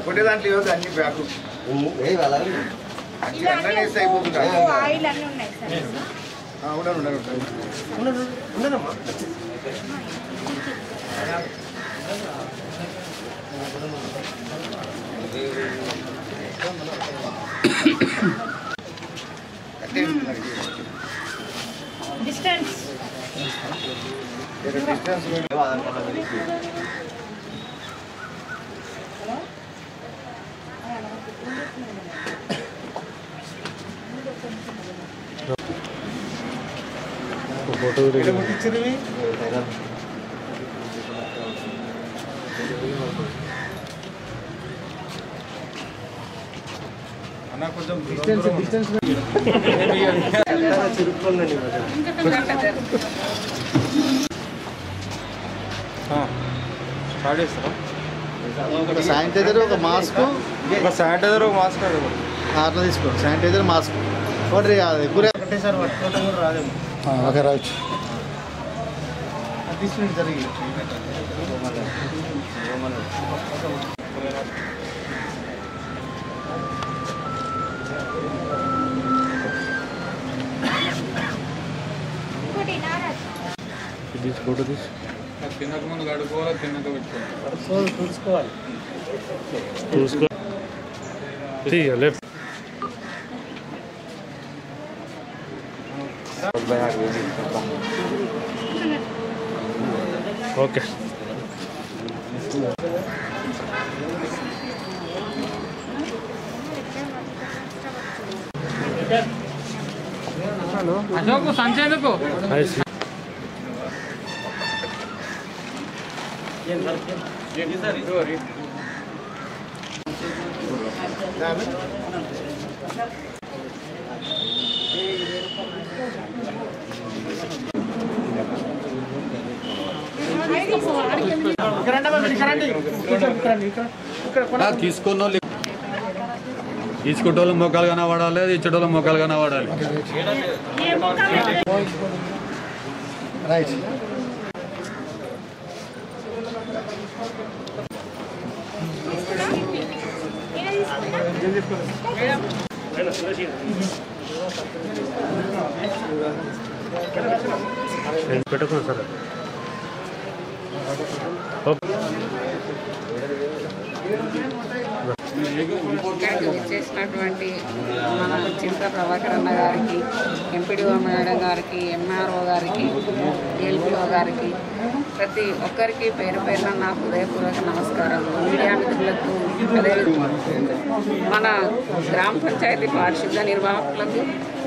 ఒకటే దాంట్లో ఇవ్వద్దు అన్ని బ్యాగు అన్ని అన్నీ వేస్తే అయిపోతుంది ఆయిల్ అన్నీ ఉన్నాయి సార్ ఆ, ఉండను ఉండను ఉండను. ఉండదమ్మా అట్టే ఉంటున్నారు. డిస్టెన్స్ జర డిస్టెన్స్ పెట్టి. ఇక్కడ ముట్టించినవి అన్న కొంచెం డిస్టెన్స్ డిస్టెన్స్ చిరుక్కోండి స్టార్ట్ చేస్తారా ఒక శానిటైజర్ ఒక మాస్క్ ఒక శానిటైజర్ ఒక మాస్క్ అడగదు అట్లా తీసుకోండి శానిటైజర్ మాస్క్ ఒకటి కాదు ఎక్కువ ఒకటేసారి పట్టుకోవడం కూడా రాదేమో ఓకే రైట్ తీసుకుని జరిగి ఇంకోటి నారాజ్ ఫోటో తీసి తినక ముందు కడుక్కోవాలి తిన్నాక పెట్టుకోవాలి చూసుకోవాలి చూసుకో లెఫ్ట్ ఓకే అశోక్ సంచయనకు తీసుకున్న వాళ్ళు తీసుకుంటోళ్ళ మొక్కలు కనబడాలి ఇచ్చేటోళ్ళ మొక్కలు కనబడాలి రైట్ పెట్టుకున్నా సార్ ఇక్కడికి వచ్చేసినటువంటి మన చింత ప్రభాకర్ అన్న గారికి ఎంపీడీఓ మేడం గారికి ఎంఆర్ఓ గారికి ఎల్పిఓ గారికి ప్రతి ఒక్కరికి పేరు పేరున నా హృదయపూర్వక నమస్కారాలు మీడియా మిత్రులకు అదేవిధంగా మన గ్రామ పంచాయతీ పారిశుద్ధ నిర్వాహకులకు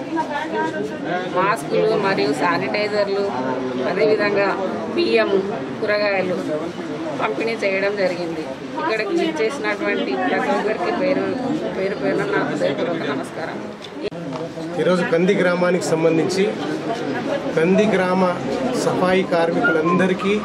మాస్కులు మరియు శానిటైజర్లు అదేవిధంగా బియ్యం కూరగాయలు పంపిణీ చేయడం జరిగింది ఇక్కడికి విచ్చేసినటువంటి ప్రతి ఒక్కరికి పేరు పేరు పేరున నా హృదయపూర్వక నమస్కారం ఈరోజు కంది గ్రామానికి సంబంధించి కంది గ్రామ సఫాయి కార్మికులందరికీ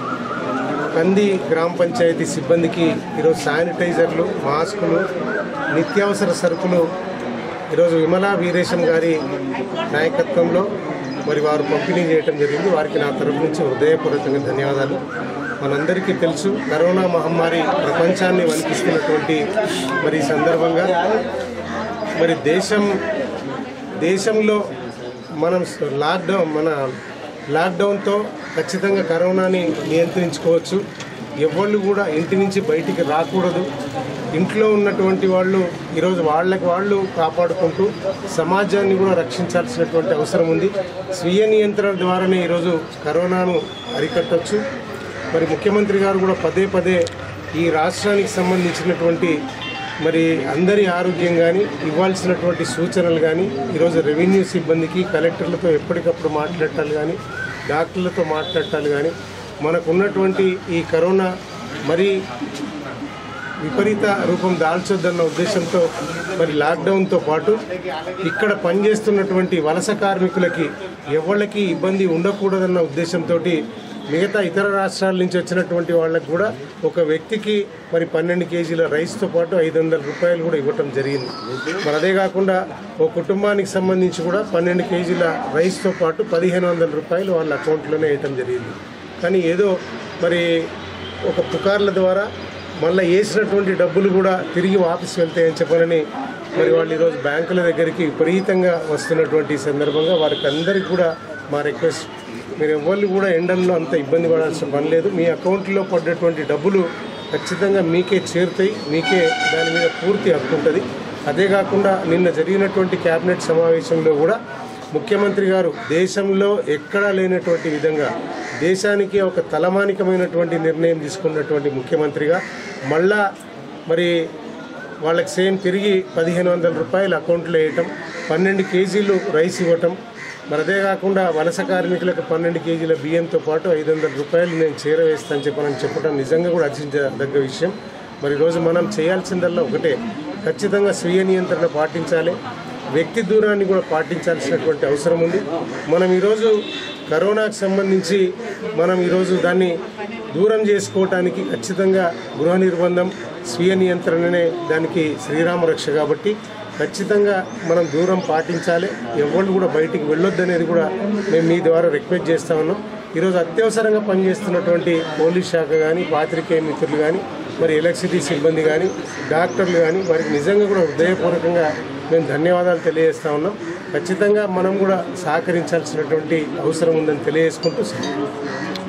కంది గ్రామ పంచాయతీ సిబ్బందికి ఈరోజు శానిటైజర్లు మాస్కులు నిత్యావసర సరుకులు ఈరోజు విమలా వీరేశం గారి నాయకత్వంలో మరి వారు పంపిణీ చేయడం జరిగింది వారికి నా తరపు నుంచి హృదయపూర్వకంగా ధన్యవాదాలు మనందరికీ తెలుసు కరోనా మహమ్మారి ప్రపంచాన్ని వణికిస్తున్నటువంటి మరి ఈ సందర్భంగా మరి దేశం దేశంలో మనం లాక్డౌన్ మన లాక్డౌన్తో ఖచ్చితంగా కరోనాని నియంత్రించుకోవచ్చు ఎవళ్ళు కూడా ఇంటి నుంచి బయటికి రాకూడదు ఇంట్లో ఉన్నటువంటి వాళ్ళు ఈరోజు వాళ్ళకి వాళ్ళు కాపాడుకుంటూ సమాజాన్ని కూడా రక్షించాల్సినటువంటి అవసరం ఉంది స్వీయ నియంత్రణ ద్వారానే ఈరోజు కరోనాను అరికట్టవచ్చు మరి ముఖ్యమంత్రి గారు కూడా పదే పదే ఈ రాష్ట్రానికి సంబంధించినటువంటి మరి అందరి ఆరోగ్యం కానీ ఇవ్వాల్సినటువంటి సూచనలు కానీ ఈరోజు రెవెన్యూ సిబ్బందికి కలెక్టర్లతో ఎప్పటికప్పుడు మాట్లాడటాలు కానీ డాక్టర్లతో మాట్లాడటాలు కానీ మనకు ఉన్నటువంటి ఈ కరోనా మరి విపరీత రూపం దాల్చొద్దన్న ఉద్దేశంతో మరి లాక్డౌన్తో పాటు ఇక్కడ పనిచేస్తున్నటువంటి వలస కార్మికులకి ఎవళ్ళకి ఇబ్బంది ఉండకూడదన్న ఉద్దేశంతో మిగతా ఇతర రాష్ట్రాల నుంచి వచ్చినటువంటి వాళ్ళకి కూడా ఒక వ్యక్తికి మరి పన్నెండు కేజీల రైస్తో పాటు ఐదు వందల రూపాయలు కూడా ఇవ్వటం జరిగింది మరి అదే కాకుండా ఒక కుటుంబానికి సంబంధించి కూడా పన్నెండు కేజీల రైస్తో పాటు పదిహేను వందల రూపాయలు వాళ్ళ అకౌంట్లోనే వేయటం జరిగింది కానీ ఏదో మరి ఒక పుకార్ల ద్వారా మళ్ళీ వేసినటువంటి డబ్బులు కూడా తిరిగి వాపసు వెళ్తాయని చెప్పాలని మరి వాళ్ళు ఈరోజు బ్యాంకుల దగ్గరికి విపరీతంగా వస్తున్నటువంటి సందర్భంగా వారికి అందరికీ కూడా మా రిక్వెస్ట్ మీరు ఎవరు కూడా ఎండల్లో అంత ఇబ్బంది పడాల్సిన పని లేదు మీ అకౌంట్లో పడ్డటువంటి డబ్బులు ఖచ్చితంగా మీకే చేరుతాయి మీకే దాని మీద పూర్తి హక్కు ఉంటుంది అదే కాకుండా నిన్న జరిగినటువంటి కేబినెట్ సమావేశంలో కూడా ముఖ్యమంత్రి గారు దేశంలో ఎక్కడా లేనటువంటి విధంగా దేశానికి ఒక తలమానికమైనటువంటి నిర్ణయం తీసుకున్నటువంటి ముఖ్యమంత్రిగా మళ్ళా మరి వాళ్ళకి సేమ్ తిరిగి పదిహేను వందల రూపాయలు అకౌంట్లో వేయటం పన్నెండు కేజీలు రైస్ ఇవ్వటం మరి అదే కాకుండా వలస కార్మికులకు పన్నెండు కేజీల బియ్యంతో పాటు ఐదు వందల రూపాయలు నేను చేరవేస్తాను చెప్పనని చెప్పడం నిజంగా కూడా హర్షించదగ్గ విషయం మరి ఈరోజు మనం చేయాల్సిందల్లా ఒకటే ఖచ్చితంగా స్వీయ నియంత్రణ పాటించాలి వ్యక్తి దూరాన్ని కూడా పాటించాల్సినటువంటి అవసరం ఉంది మనం ఈరోజు కరోనాకు సంబంధించి మనం ఈరోజు దాన్ని దూరం చేసుకోవటానికి ఖచ్చితంగా గృహ నిర్బంధం స్వీయ నియంత్రణనే దానికి శ్రీరామ రక్ష కాబట్టి ఖచ్చితంగా మనం దూరం పాటించాలి ఎవరు కూడా బయటికి వెళ్ళొద్దనేది కూడా మేము మీ ద్వారా రిక్వెస్ట్ చేస్తా ఉన్నాం ఈరోజు అత్యవసరంగా పనిచేస్తున్నటువంటి పోలీస్ శాఖ కానీ పాత్రికేయ మిత్రులు కానీ మరి ఎలక్ట్రిసిటీ సిబ్బంది కానీ డాక్టర్లు కానీ వారికి నిజంగా కూడా హృదయపూర్వకంగా మేము ధన్యవాదాలు తెలియజేస్తా ఉన్నాం ఖచ్చితంగా మనం కూడా సహకరించాల్సినటువంటి అవసరం ఉందని తెలియజేసుకుంటూ